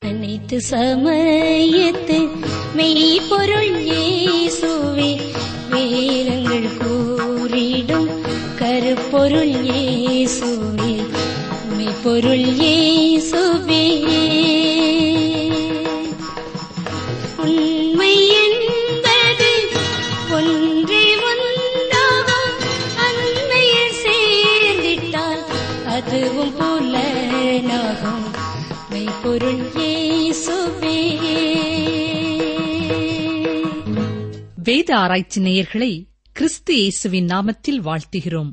அனைத்து சமயத்து மெய்ப்பொருள் இயேசுவே வேதங்கள் கூறிடும் கருப்பொருள் இயேசுவே மெய்ப்பொருள் இயேசுவே உண்மை என்பது ஒன்றே ஒன்றாகும் அண்மையில் சேர்ந்திட்டால் அதுவும் புலனாகும் மெய்ப்பொருள் இயேசுவே வேத ஆராய்ச்சி நேயர்களை கிறிஸ்து இயேசுவின் நாமத்தில் வாழ்த்துகிறோம்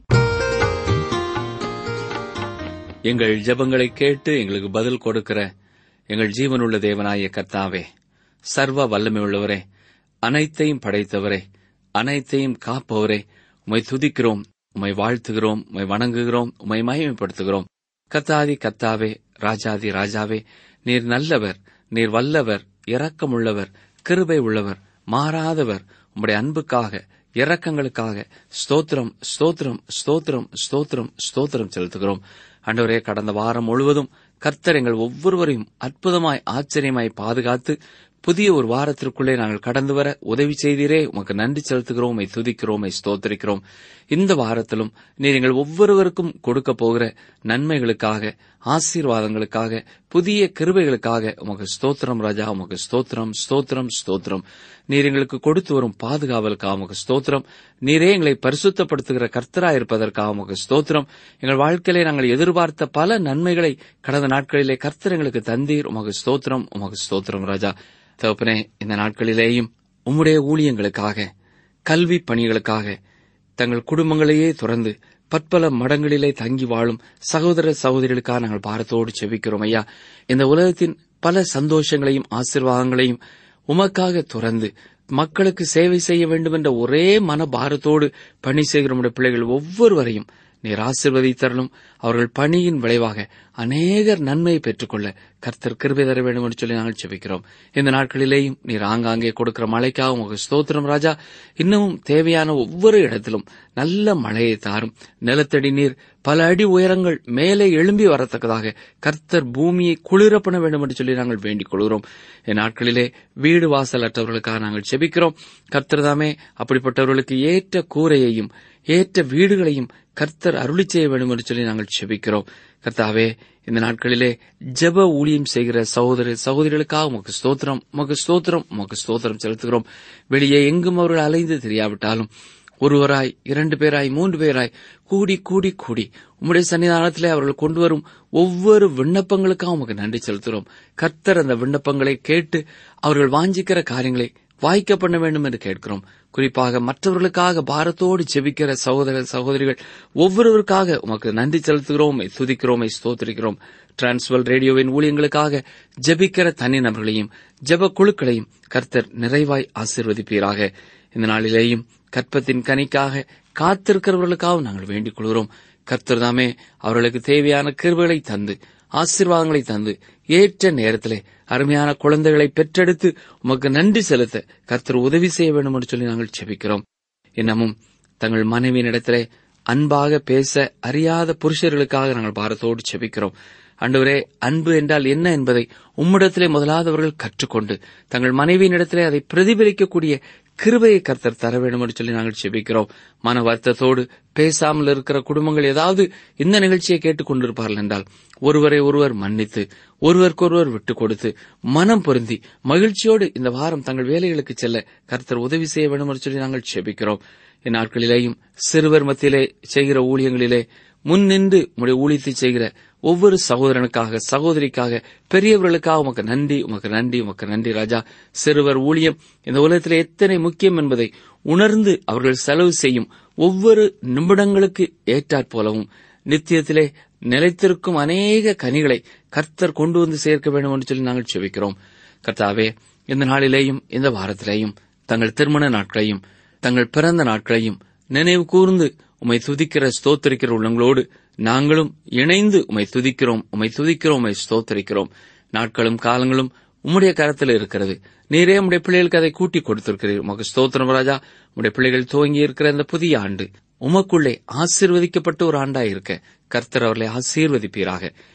எங்கள் ஜெபங்களை கேட்டு எங்களுக்கு பதில் கொடுக்கிற எங்கள் ஜீவனுள்ள தேவனாய கர்த்தாவே சர்வ வல்லமை உள்ளவரே அனைத்தையும் படைத்தவரே அனைத்தையும் காப்பவரே உம்மை துதிக்கிறோம் உம்மை வாழ்த்துகிறோம் உம்மை வணங்குகிறோம் உம்மை மகிமைப்படுத்துகிறோம் கத்தாதி கத்தாவே ராஜாதி ராஜாவே நீர் நல்லவர் நீர் வல்லவர் இரக்கமுள்ளவர் கிருபை உள்ளவர் மாறாதவர் உம்முடைய அன்புக்காக இரக்கங்களுக்காக ஸ்தோத்திரம் ஸ்தோத்திரம் ஸ்தோத்திரம் ஸ்தோத்திரம் ஸ்தோத்திரம் செலுத்துகிறோம் ஆண்டவரே கடந்த வாரம் முழுவதும் கர்த்தர் எங்கள் ஒவ்வொருவரையும் அற்புதமாய் ஆச்சரியமாய் பாதுகாத்து புதிய ஒரு வாரத்திற்குள்ளே நாங்கள் கடந்து வர உதவி செய்தீரே உமக்கு நன்றி செலுத்துகிறோம் உம்மை துதிக்கிறோம் உம்மை ஸ்தோத்திரிக்கிறோம் இந்த வாரத்திலும் நீர் எங்கள் ஒவ்வொருவருக்கும் கொடுக்க போகிற நன்மைகளுக்காக ஆசீர்வாதங்களுக்காக புதிய கிருபைகளுக்காக உமக்கு ஸ்தோத்திரம் ராஜா உமக்கு ஸ்தோத்திரம் ஸ்தோத்திரம் ஸ்தோத்திரம் நீர் எங்களுக்கு கொடுத்து வரும் பாதுகாவலுக்காக உமக்கு ஸ்தோத்திரம் நீரே எங்களை பரிசுத்தப்படுத்துகிற கர்த்தராய் இருப்பதற்காக உமக்கு ஸ்தோத்திரம் எங்கள் வாழ்க்கையிலே நாங்கள் எதிர்பார்த்த பல நன்மைகளை கடந்த நாட்களிலே கர்த்தர் எங்களுக்கு தந்தீர் உமக்கு ஸ்தோத்திரம் உமக்கு ஸ்தோத்திரம் ராஜா தகப்பனே இந்த நாட்களிலேயும் உம்முடைய ஊழியங்களுக்காக கல்வி பணிகளுக்காக தங்கள் குடும்பங்களையே துறந்து பற்பல மடங்களிலே தங்கி வாழும் சகோதர சகோதரிகளுக்காக நாங்கள் பாரத்தோடு செபிக்கிறோம் ஐயா இந்த உலகத்தின் பல சந்தோஷங்களையும் ஆசீர்வாதங்களையும் உமக்காக துறந்து மக்களுக்கு சேவை செய்ய வேண்டும் என்ற ஒரே மன பாரத்தோடு பணி செய்கிற நம்முடைய பிள்ளைகள் ஒவ்வொருவரையும் நீர் ஆசிர்வதித்தரலும் அவர்கள் பணியின் விளைவாக அநேகர் நன்மையை பெற்றுக்கொள்ள கர்த்தர் கிருபை தர வேண்டும் என்று சொல்லி நாங்கள் செபிக்கிறோம் இந்த நாட்களிலேயும் நீர் ஆங்காங்கே கொடுக்கிற மழைக்காக உங்க ஸ்தோத்திரம் ராஜா இன்னமும் தேவையான ஒவ்வொரு இடத்திலும் நல்ல மழையை தாரும் நிலத்தடி நீர் பல அடி உயரங்கள் மேலே எழும்பி வரத்தக்கதாக கர்த்தர் பூமியை குளிர பண்ண வேண்டும் என்று சொல்லி நாங்கள் வேண்டிக் கொள்கிறோம் இந்த நாட்களிலே வீடு வாசல் அற்றவர்களுக்காக நாங்கள் செபிக்கிறோம் கர்த்தர் தாமே அப்படிப்பட்டவர்களுக்கு ஏற்ற கூரையையும் ஏற்ற வீடுகளையும் கர்த்தர் அருளி செய்ய வேண்டும் என்று சொல்லி நாங்கள் செபிக்கிறோம் கர்த்தாவே இந்த நாட்களிலே ஜெப ஊழியம் செய்கிற சகோதர சகோதரிகளுக்காக உமக்கு ஸ்தோத்திரம் உமக்கு ஸ்தோத்திரம் உமக்கு ஸ்தோத்திரம் செலுத்துகிறோம் வெளியே எங்கும் அவர்கள் அலைந்து தெரியாவிட்டாலும் ஒருவராய் இரண்டு பேராய் மூன்று பேராய் கூடி கூடி கூடி உம்முடைய சன்னிதானத்திலே அவர்கள் கொண்டு வரும் ஒவ்வொரு விண்ணப்பங்களுக்காக உமக்கு நன்றி செலுத்துகிறோம் கர்த்தர் அந்த விண்ணப்பங்களை கேட்டு அவர்கள் வாஞ்சிக்கிற காரியங்களை வாய்க்க பண்ண வேண்டும் என்று கேட்கிறோம் குறிப்பாக மற்றவர்களுக்காக பாரத்தோடு ஜெபிக்கிற சகோதர சகோதரிகள் ஒவ்வொருவருக்காக உமக்கு நன்றி செலுத்துகிறோம் உம்மை துதிக்கிறோம் உம்மை ஸ்தோத்திரிக்கிறோம் டிரான்ஸ்வல் ரேடியோவின் ஊழியங்களுக்காக ஜெபிக்கிற தனி நபர்களையும் ஜெப குழுக்களையும் கர்த்தர் நிறைவாய் ஆசீர்வதிப்பீராக இந்த நாளிலேயும் கற்பத்தின் கனிக்காக காத்திருக்கிறவர்களுக்காக நாங்கள் வேண்டிக் கொள்கிறோம் கர்த்தர் தாமே அவர்களுக்கு தேவையான கிருபைகளை தந்து ஆசீர்வாதங்களை தந்து ஏற்ற நேரத்திலே அருமையான குழந்தைகளை பெற்றெடுத்து உமக்கு நன்றி செலுத்த கர்த்தர் உதவி செய்ய வேண்டும் என்று சொல்லி நாங்கள் செபிக்கிறோம் இன்னமும் தங்கள் மனைவியினிடத்திலே அன்பாக பேச அறியாத புருஷர்களுக்காக நாங்கள் பாரத்தோடு செபிக்கிறோம் அன்றுவரே அன்பு என்றால் என்ன என்பதை உம்மிடத்திலே முதலாதவர்கள் கற்றுக்கொண்டு தங்கள் மனைவியினிடத்திலே அதை பிரதிபலிக்கக்கூடிய கிருபையை கர்த்தர் தர வேண்டும் என்று சொல்லி நாங்கள் செபிக்கிறோம் மன வருத்தத்தோடு பேசாமல் இருக்கிற குடும்பங்கள் ஏதாவது இந்த நிகழ்ச்சியை கேட்டுக் கொண்டிருப்பார்கள் என்றால் ஒருவரை ஒருவர் மன்னித்து ஒருவருக்கொருவர் விட்டுக் கொடுத்து மனம் பொருந்தி மகிழ்ச்சியோடு இந்த வாரம் தங்கள் வேலைகளுக்கு செல்ல கர்த்தர் உதவி செய்ய வேண்டும் என்று சொல்லி நாங்கள் செபிக்கிறோம் இந்நாட்களிலேயும் சிறுவர் மத்தியிலே செய்கிற ஊழியங்களிலே முன் நின்று உங்களுடைய ஊழியத்தை செய்கிற ஒவ்வொரு சகோதரனுக்காக சகோதரிக்காக பெரியவர்களுக்காக உமக்கு நன்றி உமக்கு நன்றி உமக்கு நன்றி ராஜா சிறுவர் ஊழியம் இந்த உலகத்திலே எத்தனை முக்கியம் என்பதை உணர்ந்து அவர்கள் செலவு செய்யும் ஒவ்வொரு நிமிடங்களுக்கு ஏற்றாற் போலவும் நித்தியத்திலே நிலைத்திருக்கும் அநேக கனிகளை கர்த்தர் கொண்டு வந்து சேர்க்க வேண்டும் என்று சொல்லி நாங்கள் செபிக்கிறோம் கர்த்தாவே இந்த நாளிலேயும் இந்த வாரத்திலேயும் தங்கள் திருமண நாட்களையும் தங்கள் பிறந்த நாட்களையும் நினைவு கூர்ந்து உம்மை துதிக்கிற ஸ்தோத்தரிக்கிற உள்ளங்களோடு நாங்களும் இணைந்து உம்மை துதிக்கிறோம் உம்மை துதிக்கிறோம் உம்மை ஸ்தோத்தரிக்கிறோம் நாட்களும் காலங்களும் உம்முடைய கரத்தில் இருக்கிறது நீரே உம்முடைய பிள்ளைகளுக்கு அதை கூட்டி கொடுத்திருக்கிறீர் உமக்கு ஸ்தோத்திரம் ராஜா உம்முடைய பிள்ளைகள் துவங்கி இருக்கிற இந்த புதிய ஆண்டு உமக்குள்ளே ஆசீர்வதிக்கப்பட்ட ஒரு ஆண்டாய் இருக்க கர்த்தர் அவர்களை ஆசீர்வதிப்பீராக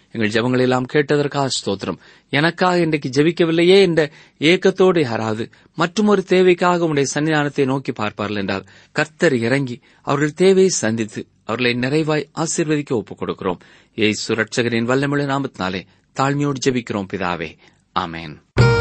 எங்கள் ஜெபங்களை எல்லாம் கேட்டதற்காக ஸ்தோத்திரம் எனக்காக இன்றைக்கு ஜெபிக்கவில்லையே என்ற ஏக்கத்தோடு யாராவது மற்றொரு தேவைக்காக உடைய சன்னிதானத்தை நோக்கி பார்ப்பார்கள் என்றால் கர்த்தர் இறங்கி அவர்கள் தேவையை சந்தித்து அவர்களை நிறைவாய் ஆசீர்வதிக்க ஒப்புக் கொடுக்கிறோம் ஏய் சுரட்சகரின் வல்லமிழ நாமத்தினாலே தாழ்மையோடு ஜெபிக்கிறோம் பிதாவே ஆமேன்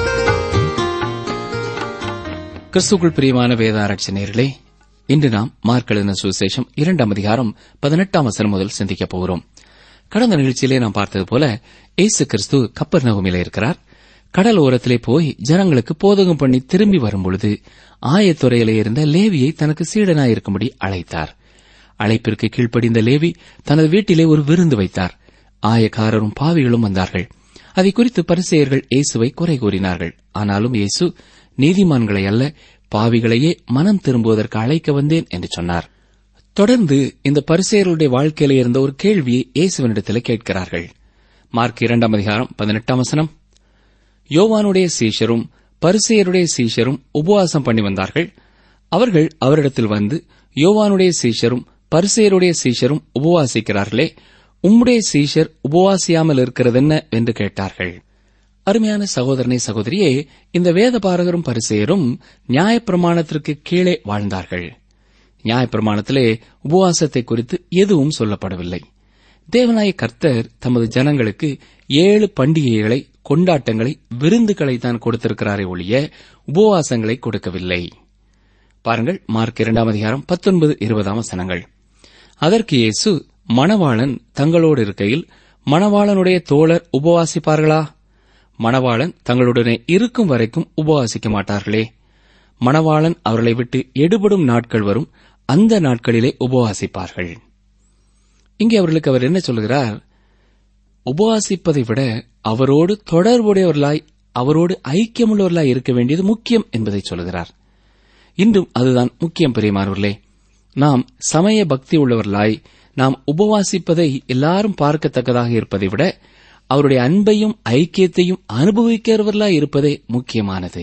கிறிஸ்துக்குள் பிரியமான வேதாராய்ச்சி நேர்களே இன்று நாம் மார்க் எழுதின சுவிசேஷம் இரண்டாம் அதிகாரம் பதினெட்டாம் வசனம் முதல் சிந்திக்கப் போகிறோம் கடந்த நிகழ்ச்சியிலே நாம் பார்த்தது போல இயேசு கிறிஸ்து கப்பர் நகுமில இருக்கிறார் கடல் ஓரத்திலே போய் ஜனங்களுக்கு போதகம் பண்ணி திரும்பி வரும்பொழுது ஆயத்துறையிலே இருந்த லேவியை தனக்கு சீடனாயிருக்கும்படி அழைத்தார் அழைப்பிற்கு கீழ்ப்படிந்த லேவி தனது வீட்டிலே ஒரு விருந்து வைத்தார் ஆயக்காரரும் பாவிகளும் வந்தார்கள் அதை குறித்து பரிசெயர்கள் இயேசுவை குறை கூறினார்கள் ஆனாலும் இயேசு நீதிமான்களை அல்ல பாவிகளையே மனம் திரும்புவதற்கு அழைக்க வந்தேன் என்று சொன்னார் தொடர்ந்து இந்த பரிசெயர்களுடைய வாழ்க்கையில இருந்த ஒரு கேள்வியை இயேசுவனிடத்தில் கேட்கிறார்கள் மார்க் இரண்டாம் அதிகாரம் பதினெட்டாம் வசனம் யோவானுடைய சீஷரும் பரிசெயருடைய சீஷரும் உபவாசம் பண்ணி வந்தார்கள் அவர்கள் அவரிடத்தில் வந்து யோவானுடைய சீஷரும் பரிசெயருடைய சீஷரும் உபவாசிக்கிறார்களே உம்முடைய சீஷர் உபவாசியாமல் இருக்கிறதென்ன என்று கேட்டார்கள் அருமையான சகோதரனை சகோதரியே இந்த வேத பாரகரும் பரிசெயரும் நியாயப்பிரமாணத்திற்கு கீழே வாழ்ந்தார்கள் நியாயப்பிரமாணத்திலே உபவாசத்தை குறித்து எதுவும் சொல்லப்படவில்லை தேவநாய கர்த்தர் தமது ஜனங்களுக்கு ஏழு பண்டிகைகளை கொண்டாட்டங்களை விருந்துகளை தான் கொடுத்திருக்கிறாரே ஒழிய உபவாசங்களை கொடுக்கவில்லை பாருங்கள் மார்க் இரண்டாம் அதிகாரம் பத்தொன்பது இருபதாம் வசனங்கள் அதற்கு இயேசு மணவாளன் தங்களோடு இருக்கையில் மணவாளனுடைய தோழர் உபவாசிப்பார்களா மணவாளன் தங்களுடனே இருக்கும் வரைக்கும் உபவாசிக்க மாட்டார்களே மணவாளன் அவர்களை விட்டு எடுபடும் நாட்கள் வரும் அந்த நாட்களிலே உபவாசிப்பார்கள் இங்கே அவர்களுக்கு அவர் என்ன சொல்கிறார் உபவாசிப்பதை விட அவரோடு தொடர்புடையவர்களாய் அவரோடு ஐக்கியமுள்ளவர்களாய் இருக்க வேண்டியது முக்கியம் என்பதை சொல்கிறார் இன்றும் அதுதான் முக்கியம் பெரியமானவர்களே நாம் சமய பக்தி உள்ளவர்களாய் நாம் உபவாசிப்பதை எல்லாரும் பார்க்கத்தக்கதாக இருப்பதை விட அவருடைய அன்பையும் ஐக்கியத்தையும் அனுபவிக்கிறவர்களாய் இருப்பதே முக்கியமானது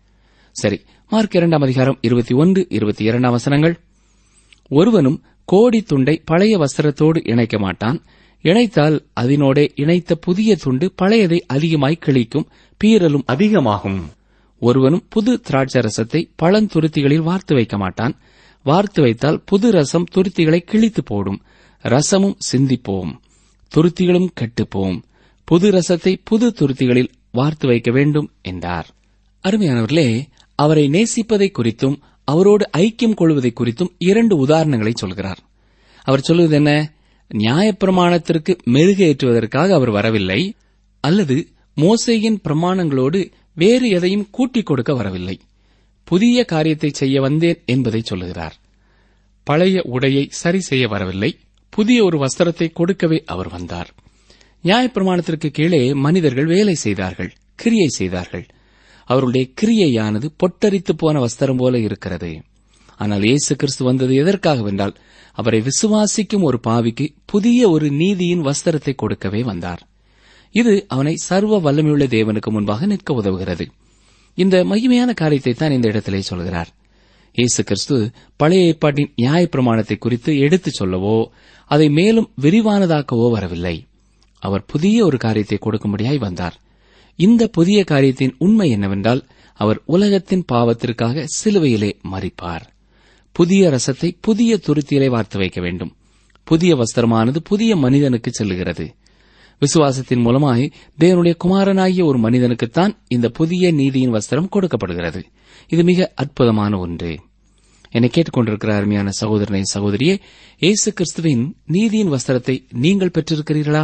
சரி மார்க் இரண்டாம் அதிகாரம் இருபத்தி ஒன்று இருபத்தி இரண்டாம் வசனங்கள் ஒருவனும் கோடி துண்டை பழைய வஸ்திரத்தோடு இணைக்க மாட்டான் இணைத்தால் அதனோட இணைத்த புதிய துண்டு பழையதை அதிகமாய் கிழிக்கும் பீறலும் அதிகமாகும் ஒருவனும் புது திராட்சரசத்தை பழந்துருத்திகளில் வார்த்து வைக்க மாட்டான் வார்த்து வைத்தால் புது ரசம் துருத்திகளை கிழித்து போடும் ரசமும் சிந்திப்போம் துருத்திகளும் கெட்டுப்போம் புது ரசத்தை புது துருத்திகளில் வார்த்து வைக்க வேண்டும் என்றார் அருமையானவர்களே அவரை நேசிப்பதை குறித்தும் அவரோடு ஐக்கியம் கொள்வதை குறித்தும் இரண்டு உதாரணங்களை சொல்கிறார் அவர் சொல்வது என்ன நியாயப்பிரமாணத்திற்கு மெருகேற்றுவதற்காக அவர் வரவில்லை அல்லது மோசையின் பிரமாணங்களோடு வேறு எதையும் கூட்டிக் கொடுக்க வரவில்லை புதிய காரியத்தை செய்ய வந்தேன் என்பதை சொல்லுகிறார் பழைய உடையை சரி செய்ய வரவில்லை புதிய ஒரு வஸ்திரத்தை கொடுக்கவே அவர் வந்தார் நியாயப்பிரமாணத்திற்கு கீழே மனிதர்கள் வேலை செய்தார்கள் கிரியை செய்தார்கள் அவருடைய கிரியையானது பொட்டரித்து போன வஸ்திரம் போல இருக்கிறது ஆனால் இயேசு கிறிஸ்து வந்தது எதற்காகவென்றால் அவரை விசுவாசிக்கும் ஒரு பாவிக்கு புதிய ஒரு நீதியின் வஸ்திரத்தை கொடுக்கவே வந்தார் இது அவனை சர்வ வல்லமையுள்ள தேவனுக்கு முன்பாக நிற்க உதவுகிறது இந்த மகிமையான காரியத்தை தான் இந்த இடத்திலே சொல்கிறார் இயேசு கிறிஸ்து பழைய ஏற்பாட்டின் நியாயப்பிரமாணத்தை குறித்து எடுத்துச் சொல்லவோ அதை மேலும் விரிவானதாக்கவோ வரவில்லை அவர் புதிய ஒரு காரியத்தை கொடுக்கும்படியாய் வந்தார் இந்த புதிய காரியத்தின் உண்மை என்னவென்றால் அவர் உலகத்தின் பாவத்திற்காக சிலுவையிலே மறிப்பார் புதிய ரசத்தை புதிய துருத்தியிலே வார்த்து வைக்க வேண்டும் புதிய வஸ்திரமானது புதிய மனிதனுக்கு செல்லுகிறது விசுவாசத்தின் மூலமாய் தேவனுடைய குமாரனாகிய ஒரு மனிதனுக்குத்தான் இந்த புதிய நீதியின் வஸ்திரம் கொடுக்கப்படுகிறது இது மிக அற்புதமான ஒன்று என்னை கேட்டுக்கொண்டிருக்கிற அருமையான சகோதரனை சகோதரியே இயேசு கிறிஸ்துவின் நீதியின் வஸ்திரத்தை நீங்கள் பெற்றிருக்கிறீர்களா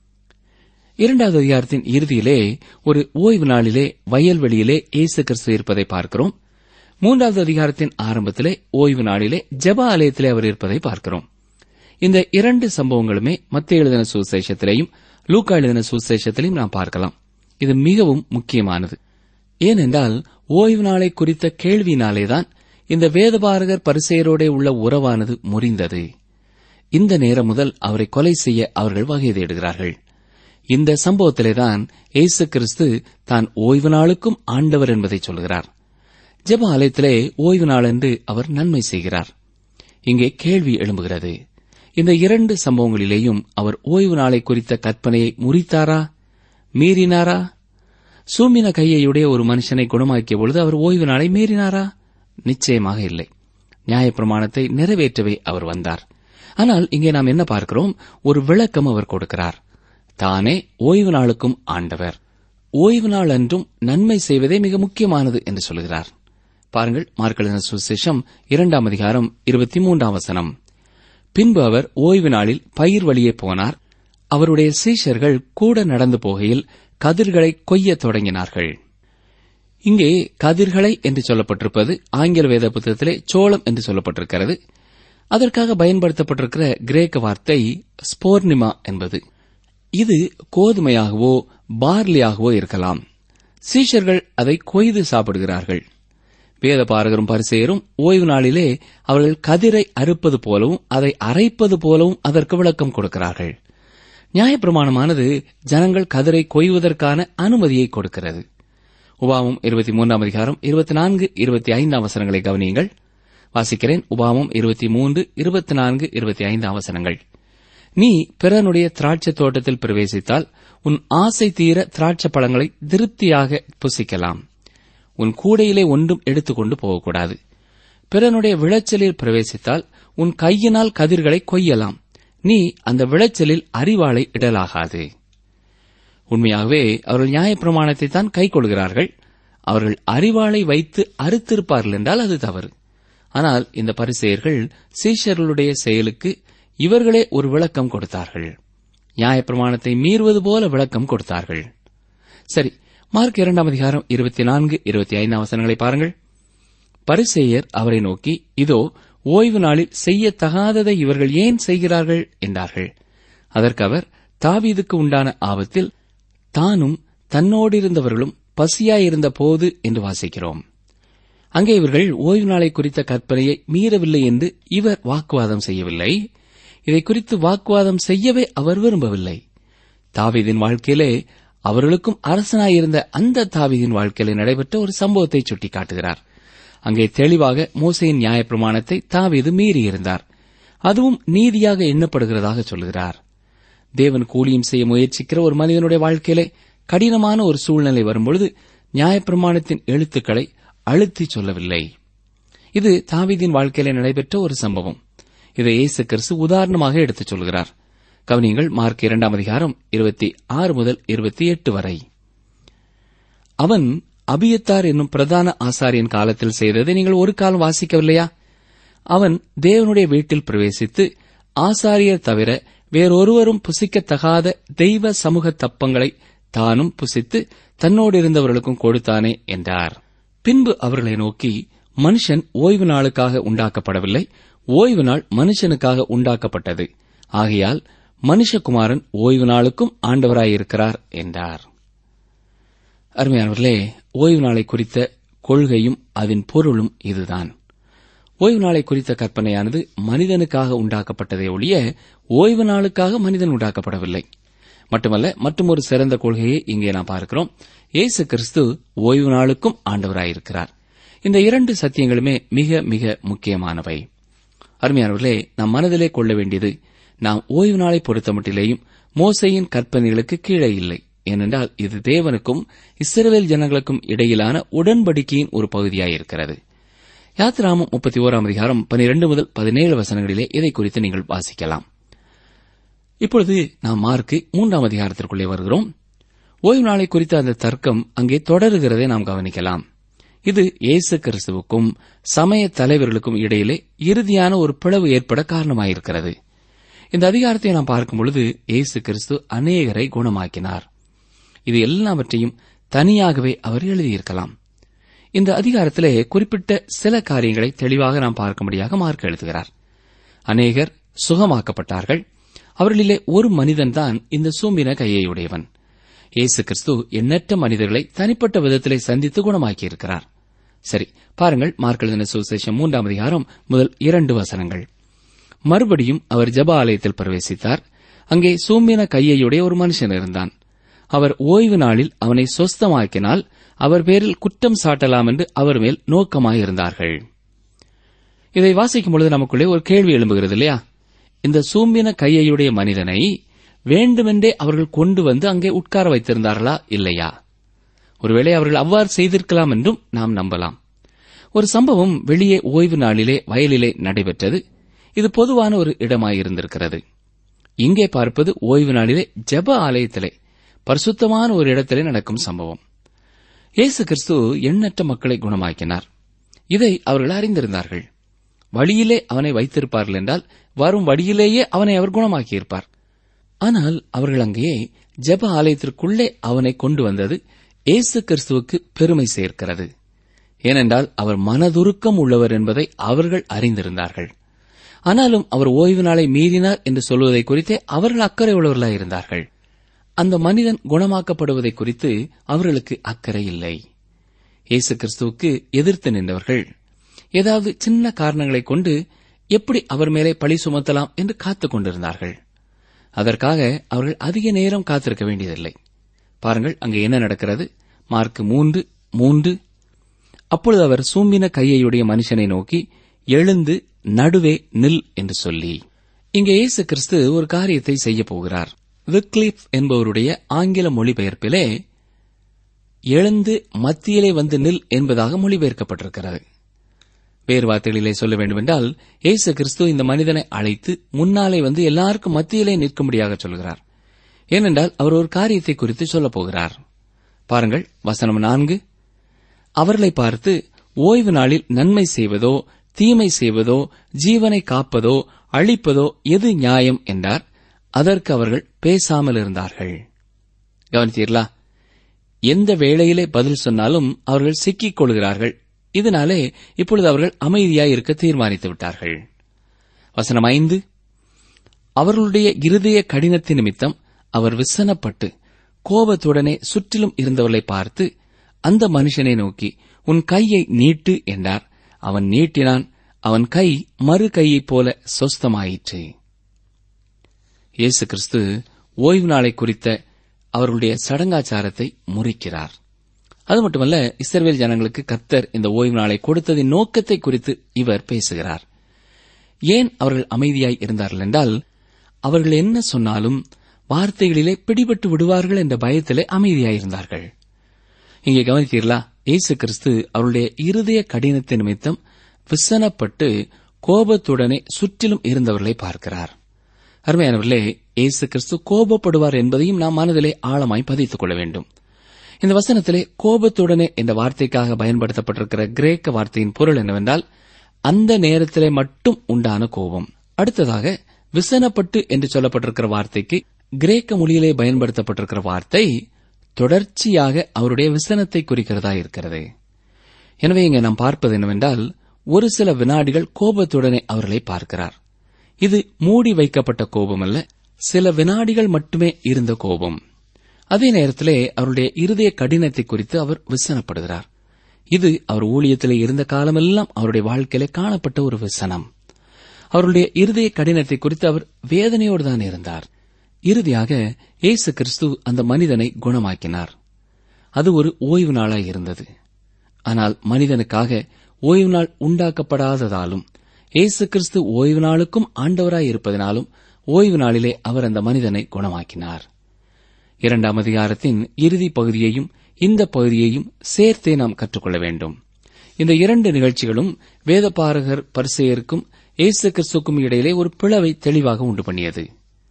இரண்டாவது அதிகாரத்தின் இறுதியிலே ஒரு ஓய்வு நாளிலே வயல்வெளியிலே இயேசு கிறிஸ்து இருப்பதை பார்க்கிறோம் மூன்றாவது அதிகாரத்தின் ஆரம்பத்திலே ஓய்வு நாளிலே ஜெப ஆலயத்திலே அவர் இருப்பதை பார்க்கிறோம் இந்த இரண்டு சம்பவங்களுமே மத்திய எழுதின சுசேஷத்திலேயும் லூக்கா எழுதின சுசேஷத்திலையும் நாம் பார்க்கலாம் இது மிகவும் முக்கியமானது ஏனென்றால் ஓய்வு நாளை குறித்த கேள்வியினாலேதான் இந்த வேதபாரகர் பரிசெயரோடே உள்ள உறவானது முறிந்தது இந்த நேரம் முதல் அவரை கொலை செய்ய அவர்கள் வகை தேடுகிறார்கள் இந்த சம்பவத்திலேதான் இயேசு கிறிஸ்து தான் ஓய்வு நாளுக்கும் ஆண்டவர் என்பதை சொல்கிறார் ஜெப ஆலயத்திலே ஓய்வு நாள் என்று அவர் நன்மை செய்கிறார் இங்கே கேள்வி எழும்புகிறது இந்த இரண்டு சம்பவங்களிலேயும் அவர் ஓய்வு நாளை குறித்த கற்பனையை முறித்தாரா மீறினாரா சூமின கையையுடைய ஒரு மனுஷனை குணமாக்கிய பொழுது அவர் ஓய்வு நாளை மீறினாரா நிச்சயமாக இல்லை நியாயப்பிரமாணத்தை நிறைவேற்றவே அவர் வந்தார் ஆனால் இங்கே நாம் என்ன பார்க்கிறோம் ஒரு விளக்கம் அவர் கொடுக்கிறார் தானே ஓய்வு நாளுக்கும் ஆண்டவர் ஓய்வு நாள் அன்றும் நன்மை செய்வதே மிக முக்கியமானது என்று சொல்கிறார் பாருங்கள் மார்க்கெழுதின சுசேஷம் இரண்டாம் அதிகாரம் இருபத்தி மூன்றாம் வசனம் பின்பு அவர் ஓய்வு நாளில் பயிர் வழியே போனார் அவருடைய சீஷர்கள் கூட நடந்து போகையில் கதிர்களை கொய்யத் தொடங்கினார்கள் இங்கே கதிர்களை என்று சொல்லப்பட்டிருப்பது ஆங்கில வேத புத்தகத்திலே சோளம் என்று சொல்லப்பட்டிருக்கிறது அதற்காக பயன்படுத்தப்பட்டிருக்கிற கிரேக்க வார்த்தை ஸ்போர்னிமா என்பது இது கோதுமையாகவோ பார்லியாகவோ இருக்கலாம் சீஷர்கள் அதை கொய்து சாப்பிடுகிறார்கள் வேத பாரகரும் பரிசெயரும் ஓய்வு நாளிலே அவர்கள் கதிரை அறுப்பது போலவும் அதை அரைப்பது போலவும் அதற்கு விளக்கம் கொடுக்கிறார்கள் நியாயப்பிரமாணமானது ஜனங்கள் கதிரை கொய்வதற்கான அனுமதியை கொடுக்கிறது உபாமம் இருபத்தி மூன்றாம் அதிகாரம் இருபத்தி நான்கு இருபத்தி ஐந்தாம் அவசரங்களை கவனியுங்கள் வாசிக்கிறேன் உபாமம் இருபத்தி மூன்று இருபத்தி நான்கு இருபத்தி ஐந்து அவசரங்கள் நீ பிறனுடைய திராட்சை தோட்டத்தில் பிரவேசித்தால் உன் ஆசை தீர திராட்சை பழங்களை திருப்தியாக புசிக்கலாம் உன் கூடையிலே ஒன்றும் எடுத்துக்கொண்டு போகக்கூடாது பிறனுடைய விளைச்சலில் பிரவேசித்தால் உன் கையினால் கதிர்களை கொய்யலாம் நீ அந்த விளைச்சலில் அறிவாளை இடலாகாது உண்மையாகவே அவர்கள் நியாயப்பிரமாணத்தை தான் கை கொள்கிறார்கள் அவர்கள் அறிவாளை வைத்து அறுத்திருப்பார்கள் என்றால் அது தவறு ஆனால் இந்த பரிசெயர்கள் சீஷர்களுடைய செயலுக்கு இவர்களே ஒரு விளக்கம் கொடுத்தார்கள் நியாயப்பிரமாணத்தை மீறுவது போல விளக்கம் கொடுத்தார்கள் சரி மார்க் இரண்டாம் அதிகாரம் இருபத்தி நான்கு இருபத்தி ஐந்தாம் வசனங்களை பாருங்கள் பரிசேயர் அவரை நோக்கி இதோ ஓய்வு நாளில் செய்யத்தகாததை இவர்கள் ஏன் செய்கிறார்கள் என்றார்கள் அதற்கு அவர் தாவீதுக்கு உண்டான ஆபத்தில் தானும் தன்னோடிருந்தவர்களும் பசியாயிருந்த போது என்று வாசிக்கிறோம் அங்கே இவர்கள் ஓய்வு நாளை குறித்த கற்பனையை மீறவில்லை என்று இவர் வாக்குவாதம் செய்யவில்லை இதை குறித்து வாக்குவாதம் செய்யவே அவர் விரும்பவில்லை தாவீதின் வாழ்க்கையிலே அவர்களுக்கும் அரசனாயிருந்த அந்த தாவீதின் வாழ்க்கையிலே நடைபெற்ற ஒரு சம்பவத்தை சுட்டிக்காட்டுகிறார் அங்கே தெளிவாக மோசையின் நியாயப்பிரமாணத்தை தாவீது மீறியிருந்தார் அதுவும் நீதியாக எண்ணப்படுகிறதாக சொல்கிறார் தேவன் கூலியும் செய்ய முயற்சிக்கிற ஒரு மனிதனுடைய வாழ்க்கையிலே கடினமான ஒரு சூழ்நிலை வரும்பொழுது நியாயப்பிரமாணத்தின் எழுத்துக்களை அழுத்தி சொல்லவில்லை இது தாவீதின் வாழ்க்கையிலே நடைபெற்ற ஒரு சம்பவம் இதை இயேசு கிறிஸ்து உதாரணமாக எடுத்துச் சொல்கிறார் கவனியங்கள் மார்க் இரண்டாம் அதிகாரம் இருபத்தி ஆறு முதல் இருபத்தி எட்டு வரை அவன் அபியத்தார் என்னும் பிரதான ஆசாரியன் காலத்தில் செய்ததை நீங்கள் ஒரு காலம் வாசிக்கவில்லையா அவன் தேவனுடைய வீட்டில் பிரவேசித்து ஆசாரியர் தவிர வேறொருவரும் புசிக்கத்தகாத தெய்வ சமூக தப்பங்களை தானும் புசித்து தன்னோடு இருந்தவர்களுக்கும் கொடுத்தானே என்றார் பின்பு அவர்களை நோக்கி மனுஷன் ஓய்வு நாளுக்காக உண்டாக்கப்படவில்லை ஓய்வு நாள் மனுஷனுக்காக உண்டாக்கப்பட்டது ஆகையால் மனுஷகுமாரன் ஓய்வு நாளுக்கும் ஆண்டவராயிருக்கிறார் என்றார் அருமையானவர்களே ஓய்வு நாளை குறித்த கொள்கையும் அதன் பொருளும் இதுதான் ஓய்வு நாளை குறித்த கற்பனையானது மனிதனுக்காக உண்டாக்கப்பட்டதை ஒழிய ஓய்வு நாளுக்காக மனிதன் உண்டாக்கப்படவில்லை மட்டுமல்ல மற்றும் ஒரு சிறந்த கொள்கையை இங்கே நாம் பார்க்கிறோம் இயேசு கிறிஸ்து ஓய்வு நாளுக்கும் ஆண்டவராயிருக்கிறார் இந்த இரண்டு சத்தியங்களுமே மிக மிக முக்கியமானவை அருமையானவர்களே நாம் மனதிலே கொள்ள வேண்டியது நாம் ஓய்வு நாளை பொறுத்தமட்டிலேயும் மோசையின் கற்பனைகளுக்கு கீழே இல்லை ஏனென்றால் இது தேவனுக்கும் இஸ்ரவேல் ஜனங்களுக்கும் இடையிலான உடன்படிக்கையின் ஒரு பகுதியாயிருக்கிறது யாத்திராமம் முப்பத்தி ஓராம் அதிகாரம் பனிரெண்டு முதல் பதினேழு வசனங்களிலே இதை குறித்து நீங்கள் வாசிக்கலாம் இப்பொழுது நாம் மார்க்கு மூன்றாம் அதிகாரத்திற்குள்ளே வருகிறோம் ஓய்வு நாளை குறித்த அந்த தர்க்கம் அங்கே தொடருகிறதை நாம் கவனிக்கலாம் இது இயேசு கிறிஸ்துவுக்கும் சமய தலைவர்களுக்கும் இடையிலே இறுதியான ஒரு பிளவு ஏற்பட காரணமாயிருக்கிறது இந்த அதிகாரத்தை நாம் பார்க்கும் பொழுது இயேசு கிறிஸ்து அநேகரை குணமாக்கினார் இது எல்லாவற்றையும் தனியாகவே அவர் எழுதியிருக்கலாம் இந்த அதிகாரத்திலே குறிப்பிட்ட சில காரியங்களை தெளிவாக நாம் பார்க்கும்படியாக மார்க் எழுதுகிறார் அநேகர் சுகமாக்கப்பட்டார்கள் அவர்களிலே ஒரு மனிதன்தான் இந்த சூம்பின கையையுடையவன் இயேசு கிறிஸ்து எண்ணற்ற மனிதர்களை தனிப்பட்ட விதத்திலே சந்தித்து குணமாக்கியிருக்கிறார் சரி பாருங்கள் மார்க் எழுதின சுவிசேஷம் மூன்றாம் அதிகாரம் முதல் இரண்டு வசனங்கள் மறுபடியும் அவர் ஜப ஆலயத்தில் பிரவேசித்தார் அங்கே சூம்பின கையையுடைய ஒரு மனுஷன் இருந்தான் அவர் ஓய்வு நாளில் அவனை சொஸ்தமாக்கினால் அவர் பேரில் குற்றம் சாட்டலாம் என்று அவர் மேல் நோக்கமாயிருந்தார்கள் இதை வாசிக்கும் பொழுது நமக்குள்ளே ஒரு கேள்வி எழும்புகிறது இல்லையா இந்த சூம்பின கையையுடைய மனிதனை வேண்டுமென்றே அவர்கள் கொண்டு வந்து அங்கே உட்கார வைத்திருந்தார்களா இல்லையா ஒருவேளை அவர்கள் அவ்வாறு செய்திருக்கலாம் என்றும் நாம் நம்பலாம் ஒரு சம்பவம் வெளியே ஓய்வு நாளிலே வயலிலே நடைபெற்றது இது பொதுவான ஒரு இடமாயிருந்திருக்கிறது இங்கே பார்ப்பது ஓய்வு நாளிலே ஜெப ஆலயத்திலே பரிசுத்தமான ஒரு இடத்திலே நடக்கும் சம்பவம் இயேசு கிறிஸ்து எண்ணற்ற மக்களை குணமாக்கினார் இதை அவர்கள் அறிந்திருந்தார்கள் வழியிலே அவனை வைத்திருப்பார்கள் என்றால் வரும் வழியிலேயே அவனை அவர் குணமாக்கியிருப்பார் ஆனால் அவர்கள் அங்கே ஜெப ஆலயத்திற்குள்ளே அவனை கொண்டு வந்தது இயேசு கிறிஸ்துவுக்கு பெருமை சேர்க்கிறது ஏனென்றால் அவர் மனதுருக்கம் உள்ளவர் என்பதை அவர்கள் அறிந்திருந்தார்கள் ஆனாலும் அவர் ஓய்வு நாளை மீறினார் என்று சொல்வதை குறித்தே அவர்கள் அக்கறை உள்ளவர்களாய் இருந்தார்கள் அந்த மனிதன் குணமாக்கப்படுவதை குறித்து அவர்களுக்கு அக்கறை இல்லை இயேசு கிறிஸ்துவுக்கு எதிர்த்து நின்றவர்கள் ஏதாவது சின்ன காரணங்களைக் கொண்டு எப்படி அவர் மேலே பழி சுமத்தலாம் என்று காத்துக் கொண்டிருந்தார்கள் அதற்காக அவர்கள் அதிக நேரம் காத்திருக்க வேண்டியதில்லை பாருங்கள் அங்கே என்ன நடக்கிறது மார்க் மூன்று மூன்று அப்பொழுது அவர் சூம்பின கையையுடைய மனுஷனை நோக்கி எழுந்து நடுவே நில் என்று சொல்லி இங்கே இயேசு கிறிஸ்து ஒரு காரியத்தை செய்ய போகிறார் விக்லிப் என்பவருடைய ஆங்கில மொழிபெயர்ப்பிலே எழுந்து மத்தியிலே வந்து நில் என்பதாக மொழிபெயர்க்கப்பட்டிருக்கிறது வேறு வார்த்தைகளிலே சொல்ல வேண்டுமென்றால் இயேசு கிறிஸ்து இந்த மனிதனை அழைத்து முன்னாலே வந்து எல்லாருக்கும் மத்தியிலே நிற்கும்படியாக சொல்கிறார் ஏனென்றால் அவர் ஒரு காரியத்தை குறித்து சொல்லப் போகிறார் பாருங்கள் வசனம் நான்கு அவர்களை பார்த்து ஓய்வு நாளில் நன்மை செய்வதோ தீமை செய்வதோ ஜீவனை காப்பதோ அழிப்பதோ எது நியாயம் என்றார் அதற்கு அவர்கள் பேசாமல் இருந்தார்கள் கவனித்தீர்களா எந்த வேளையிலே பதில் சொன்னாலும் அவர்கள் சிக்கிக் கொள்கிறார்கள் இதனாலே இப்பொழுது அவர்கள் அமைதியாய் இருக்க தீர்மானித்து விட்டார்கள் வசனம் ஐந்து அவர்களுடைய இருதய கடினத்தின் நிமித்தம் அவர் விசனப்பட்டு கோபத்துடனே சுற்றிலும் இருந்தவர்களை பார்த்து அந்த மனுஷனை நோக்கி உன் கையை நீட்டு என்றார் அவன் நீட்டினான் அவன் கை மறு கையைப் போல சொஸ்தமாயிற்று இயேசு கிறிஸ்து ஓய்வு நாளை குறித்த அவர்களுடைய சடங்காச்சாரத்தை முறிக்கிறார் அது மட்டுமல்ல இஸ்ரவேல் ஜனங்களுக்கு கர்த்தர் இந்த ஓய்வு நாளை கொடுத்ததின் நோக்கத்தை குறித்து இவர் பேசுகிறார் ஏன் அவர்கள் அமைதியாய் இருந்தார்கள் என்றால் அவர்கள் என்ன சொன்னாலும் வார்த்தைகளிலே பிடிபட்டு விடுவார்கள் என்ற பயத்திலே அமைதியாயிருந்தார்கள் இங்கே கவனித்தீர்களா இயேசு கிறிஸ்து அவருடைய இருதய கடினத்தின் நிமித்தம் விசனப்பட்டு கோபத்துடனே சுற்றிலும் இருந்தவர்களை பார்க்கிறார் அருமையானவர்களே இயேசு கிறிஸ்து கோபப்படுவார் என்பதையும் நாம் மனதிலே ஆழமாய் பதித்துக் கொள்ள வேண்டும் இந்த வசனத்திலே கோபத்துடனே என்ற வார்த்தைக்காக பயன்படுத்தப்பட்டிருக்கிற கிரேக்க வார்த்தையின் பொருள் என்னவென்றால் அந்த நேரத்திலே மட்டும் உண்டான கோபம் அடுத்ததாக விசனப்பட்டு என்று சொல்லப்பட்டிருக்கிற வார்த்தைக்கு கிரேக்க மொழியிலே பயன்படுத்தப்பட்டிருக்கிற வார்த்தை தொடர்ச்சியாக அவருடைய விசனத்தை குறிக்கிறதா இருக்கிறது எனவே இங்கே நாம் பார்ப்பது என்னவென்றால் ஒரு சில வினாடிகள் கோபத்துடனே அவர்களை பார்க்கிறார் இது மூடி வைக்கப்பட்ட கோபம் அல்ல சில வினாடிகள் மட்டுமே இருந்த கோபம் அதே நேரத்திலே அவருடைய இருதய கடினத்தை குறித்து அவர் விசனப்படுகிறார் இது அவர் ஊழியத்திலே இருந்த காலமெல்லாம் அவருடைய வாழ்க்கையிலே காணப்பட்ட ஒரு விசனம் அவருடைய இருதய கடினத்தை குறித்து அவர் வேதனையோடு தான் இருந்தார் இறுதியாக இயேசு கிறிஸ்து அந்த மனிதனை குணமாக்கினார் அது ஒரு ஓய்வு நாளாய் இருந்தது ஆனால் மனிதனுக்காக ஓய்வு நாள் உண்டாக்கப்படாததாலும் இயேசு கிறிஸ்து ஓய்வு நாளுக்கும் ஆண்டவராய் இருப்பதனாலும் ஓய்வு நாளிலே அவர் அந்த மனிதனை குணமாக்கினார் இரண்டாம் அதிகாரத்தின் இறுதி பகுதியையும் இந்த பகுதியையும் சேர்த்தே நாம் கற்றுக்கொள்ள வேண்டும் இந்த இரண்டு நிகழ்ச்சிகளும் வேதபாரகர் பரிசெயருக்கும் இயேசு கிறிஸ்துக்கும் இடையிலே ஒரு பிளவை தெளிவாக உண்டு பண்ணியது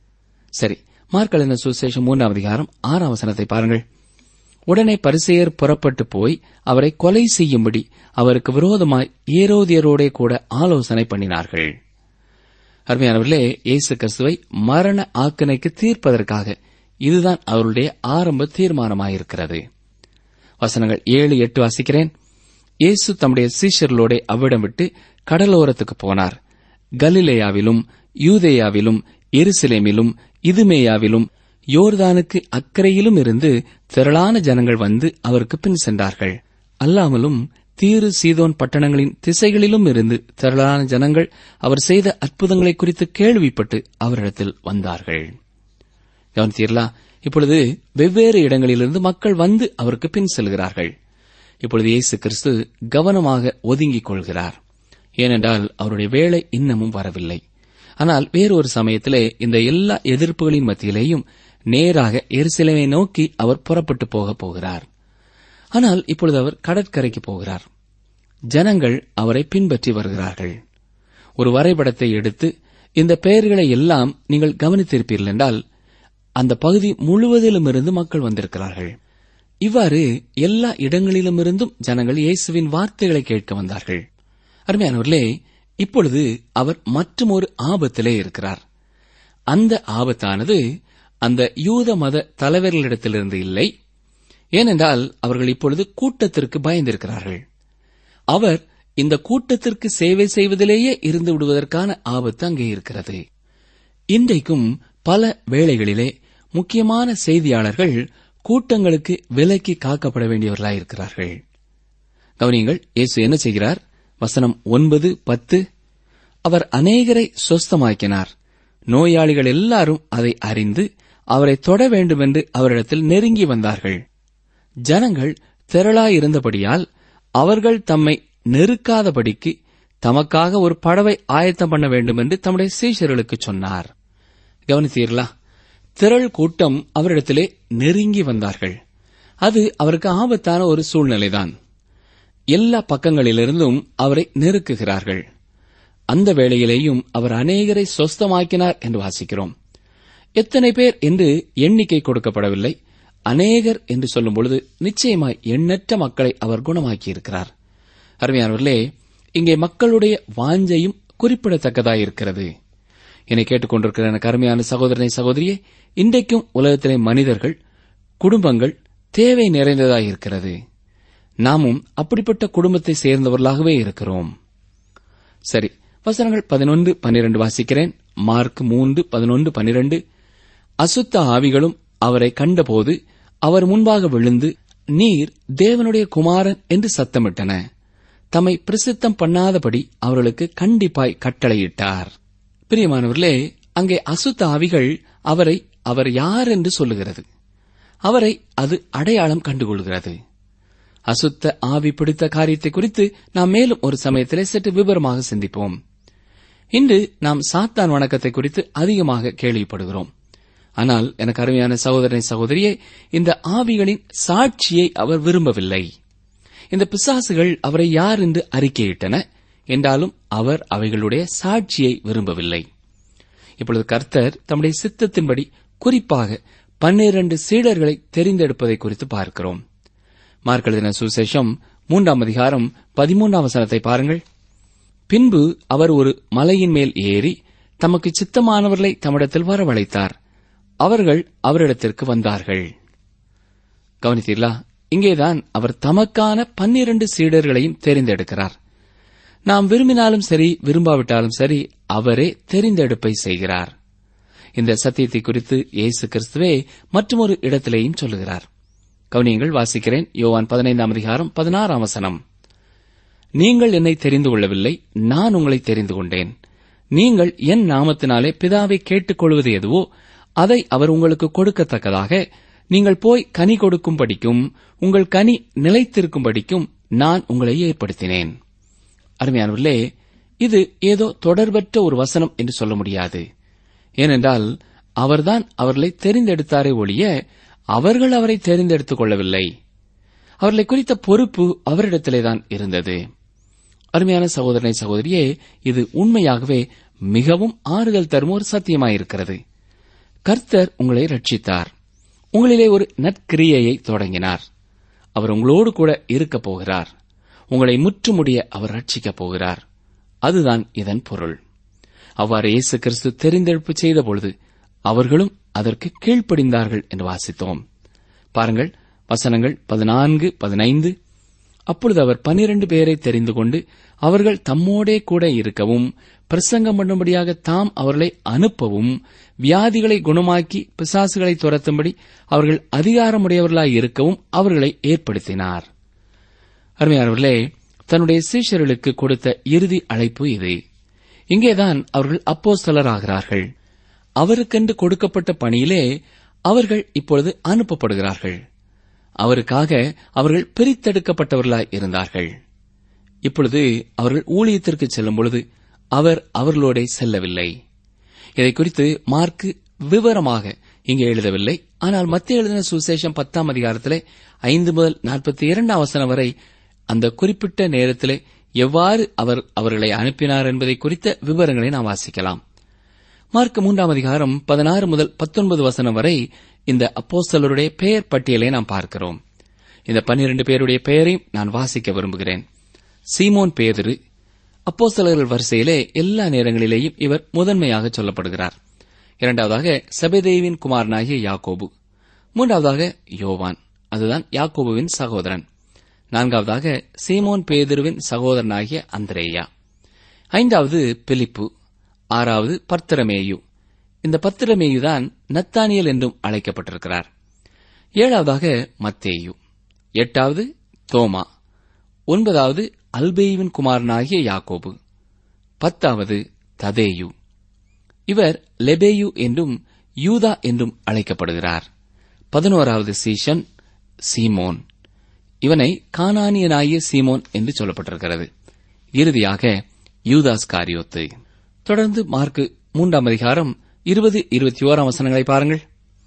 சரி மார்க்கலின சுசேஷம் மூன்றாம் அதிகாரம் ஆறாம் வசனத்தை பாருங்கள் உடனே பரிசெயர் புறப்பட்டு போய் அவரை கொலை செய்யும்படி அவருக்கு விரோதமாய் ஏரோதியரோடே கூட ஆலோசனை பண்ணினார்கள் அருமையானவர்களே இயேசு கிறிஸ்துவை மரண ஆக்கினைக்கு தீர்ப்பதற்காக இதுதான் அவருடைய ஆரம்ப தீர்மானமாயிருக்கிறது வசனங்கள் ஏழு எட்டு வாசிக்கிறேன் இயேசு தம்முடைய சீஷர்களோட அவ்விடம் விட்டு கடலோரத்துக்கு போனார் கலிலேயாவிலும் யூதேயாவிலும் எருசலேமிலும் இதுமேயாவிலும் யோர்தானுக்கு அக்கறையிலும் இருந்து திரளான ஜனங்கள் வந்து அவருக்கு பின் சென்றார்கள் அல்லாமலும் தீரு சீதோன் பட்டணங்களின் திசைகளிலும் இருந்து திரளான ஜனங்கள் அவர் செய்த அற்புதங்களை குறித்து கேள்விப்பட்டு அவரிடத்தில் வந்தார்கள் கவனித்தீர்களா இப்பொழுது வெவ்வேறு இடங்களிலிருந்து மக்கள் வந்து அவருக்கு பின் செல்கிறார்கள் இப்பொழுது இயேசு கிறிஸ்து கவனமாக ஒதுங்கிக் கொள்கிறார் ஏனென்றால் அவருடைய வேலை இன்னமும் வரவில்லை ஆனால் வேறொரு சமயத்திலே இந்த எல்லா எதிர்ப்புகளின் மத்தியிலேயும் நேராக எருசலேமை நோக்கி அவர் புறப்பட்டு போகப் போகிறார் ஆனால் இப்பொழுது அவர் கடற்கரைக்கு போகிறார் ஜனங்கள் அவரை பின்பற்றி வருகிறார்கள் ஒரு வரைபடத்தை எடுத்து இந்த பெயர்களை எல்லாம் நீங்கள் கவனித்திருப்பீர்கள் என்றால் அந்த பகுதி முழுவதிலும் இருந்து மக்கள் வந்திருக்கிறார்கள் இவ்வாறு எல்லா இடங்களிலுமிருந்தும் ஜனங்கள் இயேசுவின் வார்த்தைகளை கேட்க வந்தார்கள் அருமையானவர்களே இப்பொழுது அவர் மற்றும் ஒரு ஆபத்திலே இருக்கிறார் அந்த ஆபத்தானது அந்த யூத மத தலைவர்களிடத்திலிருந்து இல்லை ஏனென்றால் அவர்கள் இப்பொழுது கூட்டத்திற்கு பயந்திருக்கிறார்கள் அவர் இந்த கூட்டத்திற்கு சேவை செய்வதிலேயே இருந்து விடுவதற்கான ஆபத்து அங்கே இருக்கிறது இன்றைக்கும் பல வேளைகளிலே முக்கியமான செய்தியாளர்கள் கூட்டங்களுக்கு விலக்கி காக்கப்பட வேண்டியவர்களாயிருக்கிறார்கள் கவனியங்கள் இயேசு என்ன செய்கிறார் வசனம் ஒன்பது பத்து அவர் அநேகரை சொஸ்தமாக்கினார் நோயாளிகள் எல்லாரும் அதை அறிந்து அவரை தொட வேண்டுமென்று அவரிடத்தில் நெருங்கி வந்தார்கள் ஜனங்கள் திரளாயிருந்தபடியால் அவர்கள் தம்மை நெருக்காதபடிக்கு தமக்காக ஒரு படவை ஆயத்தம் பண்ண வேண்டும் என்று தம்முடைய சீஷர்களுக்கு சொன்னார் கவனித்தீர்களா திரள் கூட்டம் அவரிடத்திலே நெருங்கி வந்தார்கள் அது அவருக்கு ஆபத்தான ஒரு சூழ்நிலைதான் எல்லா பக்கங்களிலிருந்தும் அவரை நெருக்குகிறார்கள் அந்த வேளையிலேயும் அவர் அநேகரை சொஸ்தமாக்கினார் என்று வாசிக்கிறோம் எத்தனை பேர் என்று எண்ணிக்கை கொடுக்கப்படவில்லை அநேகர் என்று சொல்லும் பொழுது நிச்சயமாய் எண்ணற்ற மக்களை அவர் குணமாக்கியிருக்கிறார் அருமையானவர்களே இங்கே மக்களுடைய வாஞ்சையும் குறிப்பிடத்தக்கதாயிருக்கிறது என்னை கேட்டுக்கொண்டிருக்கிற எனக்கு அருமையான சகோதரனை சகோதரியே இன்றைக்கும் உலகத்திலே மனிதர்கள் குடும்பங்கள் தேவை நிறைந்ததாயிருக்கிறது நாமும் அப்படிப்பட்ட குடும்பத்தை சேர்ந்தவர்களாகவே இருக்கிறோம் சரி வசனங்கள் பதினொன்று பன்னிரண்டு வாசிக்கிறேன் மார்க் மூன்று பதினொன்று பன்னிரண்டு அசுத்த ஆவிகளும் அவரை கண்டபோது அவர் முன்பாக விழுந்து நீர் தேவனுடைய குமாரன் என்று சத்தமிட்டன தம்மை பிரசித்தம் பண்ணாதபடி அவர்களுக்கு கண்டிப்பாய் கட்டளையிட்டார் பிரியமானவர்களே அங்கே அசுத்த ஆவிகள் அவரை அவர் யார் என்று சொல்லுகிறது அவரை அது அடையாளம் கண்டுகொள்கிறது அசுத்த ஆவி பிடித்த காரியத்தை குறித்து நாம் மேலும் ஒரு சமயத்திலே சற்று விவரமாக சிந்திப்போம் இன்று நாம் சாத்தான் வணக்கத்தை குறித்து அதிகமாக கேள்விப்படுகிறோம் ஆனால் எனக்கு அருமையான சகோதரனை சகோதரியே இந்த ஆவிகளின் சாட்சியை அவர் விரும்பவில்லை இந்த பிசாசுகள் அவரை யார் என்று அறிக்கையிட்டன என்றாலும் அவர் அவைகளுடைய சாட்சியை விரும்பவில்லை இப்பொழுது கர்த்தர் தம்முடைய சித்தத்தின்படி குறிப்பாக பன்னிரண்டு சீடர்களை தெரிந்தெடுப்பதை குறித்து பார்க்கிறோம் மார்க்கெழுதின சுசேஷம் மூன்றாம் அதிகாரம் பதிமூன்றாம் வசனத்தை பாருங்கள் பின்பு அவர் ஒரு மலையின் மேல் ஏறி தமக்கு சித்தமானவர்களை தம்மிடத்தில் வரவழைத்தார் அவர்கள் அவரிடத்திற்கு வந்தார்கள் கவனித்தீர்களா இங்கேதான் அவர் தமக்கான பன்னிரண்டு சீடர்களையும் தெரிந்தெடுக்கிறார் நாம் விரும்பினாலும் சரி விரும்பாவிட்டாலும் சரி அவரே தெரிந்தெடுப்பை செய்கிறார் இந்த சத்தியத்தை குறித்து இயேசு கிறிஸ்துவே மற்றொரு இடத்திலேயும் சொல்லுகிறார் கவனியங்கள் வாசிக்கிறேன் யோவான் பதினைந்தாம் அதிகாரம் பதினாறாம் வசனம் நீங்கள் என்னை தெரிந்து கொள்ளவில்லை நான் உங்களை தெரிந்து கொண்டேன் நீங்கள் என் நாமத்தினாலே பிதாவை கேட்டுக்கொள்வது எதுவோ அதை அவர் உங்களுக்கு கொடுக்கத்தக்கதாக நீங்கள் போய் கனி கொடுக்கும்படிக்கும் உங்கள் கனி நிலைத்திருக்கும்படிக்கும் நான் உங்களை ஏற்படுத்தினேன் அருமையானவர்களே இது ஏதோ தொடர்பற்ற ஒரு வசனம் என்று சொல்ல முடியாது ஏனென்றால் அவர்தான் அவர்களை தெரிந்தெடுத்தாரே ஒழிய அவர்கள் அவரை தெரிந்தெடுத்துக் கொள்ளவில்லை அவர்களை குறித்த பொறுப்பு அவரிடத்திலேதான் இருந்தது அருமையான சகோதரனை சகோதரியே இது உண்மையாகவே மிகவும் ஆறுதல் தரும் ஒரு சத்தியமாயிருக்கிறது கர்த்தர் உங்களை ரட்சித்தார் உங்களிலே ஒரு நற்கிரியையை தொடங்கினார் அவர் உங்களோடு கூட இருக்கப் போகிறார் உங்களை முற்றுமுடிய அவர் ரட்சிக்கப் போகிறார் அதுதான் இதன் பொருள் அவ்வாறு இயேசு கிறிஸ்து தெரிந்தெடுப்பு செய்த பொழுது அவர்களும் அதற்கு கீழ்ப்படிந்தார்கள் என்று வாசித்தோம் பாருங்கள் வசனங்கள் பதினான்கு பதினைந்து அப்பொழுது அவர் பனிரண்டு பேரை தெரிந்து கொண்டு அவர்கள் தம்மோடே கூட இருக்கவும் பிரசங்கம் பண்ணும்படியாக தாம் அவர்களை அனுப்பவும் வியாதிகளை குணமாக்கி பிசாசுகளை துரத்தும்படி அவர்கள் அதிகாரமுடையவர்களாய் இருக்கவும் அவர்களை ஏற்படுத்தினார் அருமையானவர்களே தன்னுடைய சீஷர்களுக்கு கொடுத்த இறுதி அழைப்பு இது இங்கேதான் அவர்கள் அப்போஸ்தலராகிறார்கள் அவருக்கென்று கொடுக்கப்பட்ட பணியிலே அவர்கள் இப்பொழுது அனுப்பப்படுகிறார்கள் அவருக்காக அவர்கள் பிரித்தெடுக்கப்பட்டவர்களாய் இருந்தார்கள் இப்பொழுது அவர்கள் ஊழியத்திற்கு செல்லும் பொழுது அவர் அவர்களோட செல்லவில்லை இதை குறித்து மார்க்கு விவரமாக இங்கே எழுதவில்லை ஆனால் மத்திய எழுதின சுசேஷம் பத்தாம் அதிகாரத்திலே ஐந்து முதல் நாற்பத்தி இரண்டாம் வசனம் வரை அந்த குறிப்பிட்ட நேரத்திலே எவ்வாறு அவர் அவர்களை அனுப்பினார் என்பதை குறித்த விவரங்களை நாம் வாசிக்கலாம் மார்க் மூன்றாம் அதிகாரம் பதினாறு முதல் பத்தொன்பது வசனம் வரை இந்த அப்போஸ்தலருடைய பெயர் பட்டியலை நாம் பார்க்கிறோம் இந்த பன்னிரண்டு பேருடைய பெயரையும் நான் வாசிக்க விரும்புகிறேன் சீமோன் பேதுரு அப்போஸ்தலர்கள் வரிசையிலே எல்லா நேரங்களிலேயும் இவர் முதன்மையாக சொல்லப்படுகிறார் இரண்டாவதாக செபதேவின் குமாரனாகிய யாக்கோபு மூன்றாவதாக யோவான் அதுதான் யாக்கோபுவின் சகோதரன் நான்காவதாக சீமோன் பேதுருவின் சகோதரனாகிய அந்திரேயா ஐந்தாவது பிலிப்பு ஆறாவது பர்த்திரமேயு இந்த பத்திரமேயுதான் நத்தானியல் என்றும் அழைக்கப்பட்டிருக்கிறார் ஏழாவதாக மத்தேயு எட்டாவது தோமா ஒன்பதாவது அல்பேயுவின் குமாரனாகிய யாக்கோபு பத்தாவது ததேயு இவர் லெபேயு என்றும் யூதா என்றும் அழைக்கப்படுகிறார் பதினோராவது சீஷன் சீமோன் இவனை கானானியனாகிய சீமோன் என்று சொல்லப்பட்டிருக்கிறது இறுதியாக யூதாஸ் காரியோத்து தொடர்ந்து மார்க்கு மூன்றாம் அதிகாரம் இருபது இருபத்தி ஓராம் வசனங்களை பாருங்கள்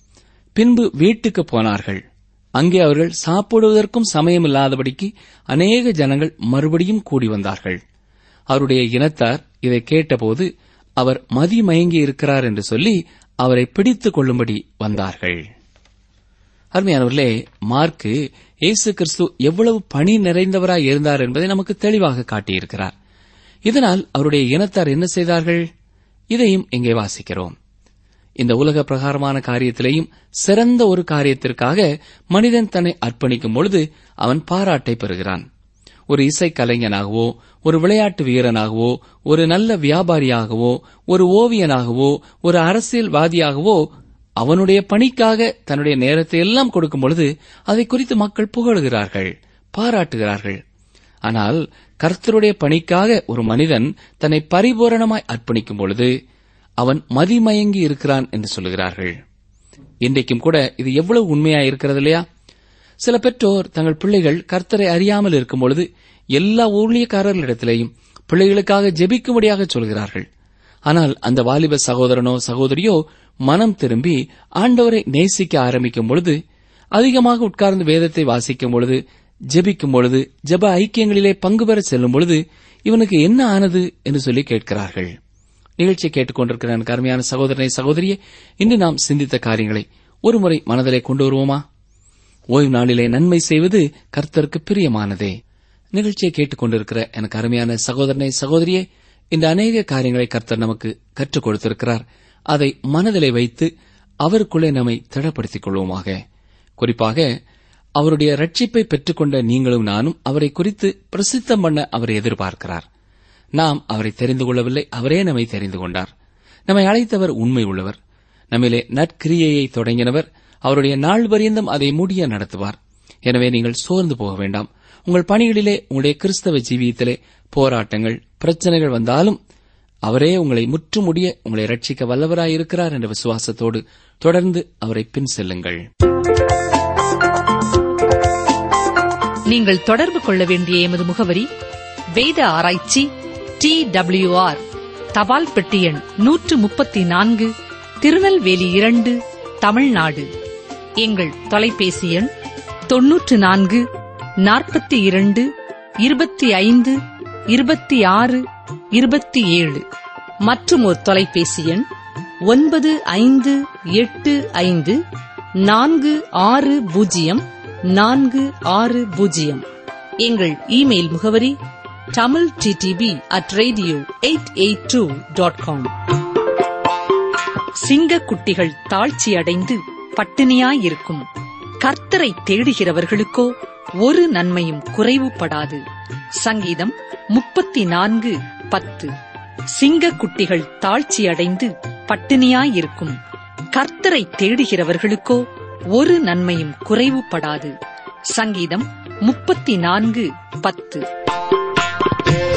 பின்பு வீட்டுக்கு போனார்கள் அங்கே அவர்கள் சாப்பிடுவதற்கும் சமயமில்லாதபடிக்கு அநேக ஜனங்கள் மறுபடியும் கூடி வந்தார்கள் அவருடைய இனத்தார் இதை கேட்டபோது அவர் மதிமயங்கி இருக்கிறார் என்று சொல்லி அவரை பிடித்துக் கொள்ளும்படி வந்தார்கள் அருமையானவர்களே மார்க்கு இயேசு கிறிஸ்து எவ்வளவு பணி நிறைந்தவராய் இருந்தார் என்பதை நமக்கு தெளிவாக காட்டியிருக்கிறார் இதனால் அவருடைய இனத்தார் என்ன செய்தார்கள் இதையும் இங்கே வாசிக்கிறோம் இந்த உலக பிரகாரமான காரியத்திலேயும் சிறந்த ஒரு காரியத்திற்காக மனிதன் தன்னை அர்ப்பணிக்கும் பொழுது அவன் பாராட்டை பெறுகிறான் ஒரு இசை கலைஞனாகவோ ஒரு விளையாட்டு வீரனாகவோ ஒரு நல்ல வியாபாரியாகவோ ஒரு ஓவியனாகவோ ஒரு அரசியல்வாதியாகவோ அவனுடைய பணிக்காக தன்னுடைய நேரத்தை எல்லாம் கொடுக்கும் பொழுது அதை குறித்து மக்கள் புகழுகிறார்கள் பாராட்டுகிறார்கள் ஆனால் கர்த்தருடைய பணிக்காக ஒரு மனிதன் தன்னை பரிபூரணமாய் அர்ப்பணிக்கும் பொழுது அவன் மதிமயங்கி இருக்கிறான் என்று சொல்லுகிறார்கள் இன்றைக்கும் கூட இது எவ்வளவு உண்மையா இருக்கிறது இல்லையா சில பெற்றோர் தங்கள் பிள்ளைகள் கர்த்தரை அறியாமல் இருக்கும் பொழுது எல்லா ஊழியக்காரர்களிடத்திலேயும் பிள்ளைகளுக்காக ஜெபிக்கும்படியாக சொல்கிறார்கள் ஆனால் அந்த வாலிப சகோதரனோ சகோதரியோ மனம் திரும்பி ஆண்டவரை நேசிக்க ஆரம்பிக்கும் பொழுது அதிகமாக உட்கார்ந்து வேதத்தை வாசிக்கும் பொழுது ஜெபிக்கும் பொழுது ஜெப ஐக்கியங்களிலே பங்கு பெற செல்லும் பொழுது இவனுக்கு என்ன ஆனது என்று சொல்லி கேட்கிறார்கள் நிகழ்ச்சியை கேட்டுக்கொண்டிருக்கிற எனக்கு அருமையான சகோதரனை சகோதரியே இன்று நாம் சிந்தித்த காரியங்களை ஒருமுறை மனதிலே கொண்டு வருவோமா ஓய்வு நாளிலே நன்மை செய்வது கர்த்தருக்கு பிரியமானதே நிகழ்ச்சியை கேட்டுக்கொண்டிருக்கிற எனக்கு அருமையான சகோதரனை சகோதரியே இந்த அநேக காரியங்களை கர்த்தர் நமக்கு கற்றுக் கொடுத்திருக்கிறார் அதை மனதிலே வைத்து அவருக்குள்ளே நம்மை திடப்படுத்திக் கொள்வோமாக குறிப்பாக அவருடைய ரட்சிப்பை பெற்றுக்கொண்ட நீங்களும் நானும் அவரை குறித்து பிரசித்தம் பண்ண அவர் எதிர்பார்க்கிறார் நாம் அவரை தெரிந்து கொள்ளவில்லை அவரே நம்மை தெரிந்து கொண்டார் நம்மை அழைத்தவர் உண்மை உள்ளவர் நம்மிலே நற்கிரியையை தொடங்கினவர் அவருடைய நாள் பரியந்தம் அதை முடிய நடத்துவார் எனவே நீங்கள் சோர்ந்து போக வேண்டாம் உங்கள் பணிகளிலே உங்களுடைய கிறிஸ்தவ ஜீவியத்திலே போராட்டங்கள் பிரச்சனைகள் வந்தாலும் அவரே உங்களை முற்றுமுடிய உங்களை ரட்சிக்க வல்லவராயிருக்கிறார் என்ற விசுவாசத்தோடு தொடர்ந்து அவரை பின் செல்லுங்கள் நீங்கள் தொடர்பு கொள்ள வேண்டிய எமது முகவரி வேத ஆராய்ச்சி டி ஆர் தபால் பெட்டி எண் நூற்று முப்பத்தி நான்கு திருநெல்வேலி இரண்டு தமிழ்நாடு எங்கள் தொலைபேசி எண் தொன்னூற்று நான்கு நாற்பத்தி இரண்டு இருபத்தி ஐந்து இருபத்தி ஆறு இருபத்தி ஏழு மற்றும் ஒரு தொலைபேசி எண் ஒன்பது ஐந்து எட்டு ஐந்து நான்கு ஆறு பூஜ்ஜியம் நான்கு ஆறு பூஜ்ஜியம் எங்கள் இமெயில் முகவரி Tamil DTP at radio eight eight two dot com சிங்க குட்டிகள் தாழ்ச்சியடைந்து பட்டினியாயிருக்கும் கர்த்தரை தேடுகிறவர்களுக்கோ ஒரு நன்மையும் குறைவுபடாது சங்கீதம் முப்பத்தி நான்கு பத்து சிங்க குட்டிகள் தாழ்ச்சியடைந்து பட்டினியாயிருக்கும் கர்த்தரை தேடுகிறவர்களுக்கோ ஒரு நன்மையும் குறைவுபடாது சங்கீதம் முப்பத்தி நான்கு பத்து